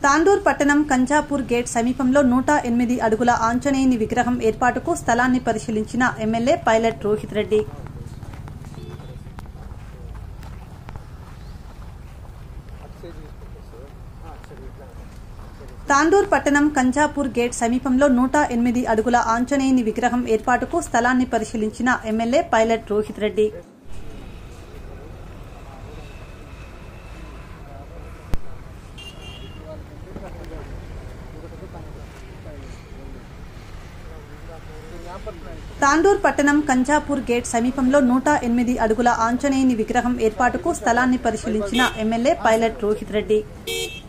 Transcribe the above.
తాండూర్ పట్టణం కంజాపూర్ గేట్ సమీపంలో నూట ఎనిమిది అడుగుల ఆంజనేయుని విగ్రహం ఏర్పాటుకు స్థలాన్ని పరిశీలించిన ఎమ్మెల్యే పైలట్ రోహిత్ రెడ్డి తాండూర్ పట్టణం కంజాపూర్ గేట్ సమీపంలో నూట ఎనిమిది అడుగుల ఆంజనేయుని విగ్రహం ఏర్పాటుకు స్థలాన్ని పరిశీలించిన ఎమ్మెల్యే పైలట్ రోహిత్ రెడ్డి తాండూర్ పట్టణం కంజాపూర్ గేట్ సమీపంలో నూట ఎనిమిది అడుగుల ఆంజనేయుని విగ్రహం ఏర్పాటుకు స్థలాన్ని పరిశీలించిన ఎమ్మెల్యే పైలట్ రోహిత్ రెడ్డి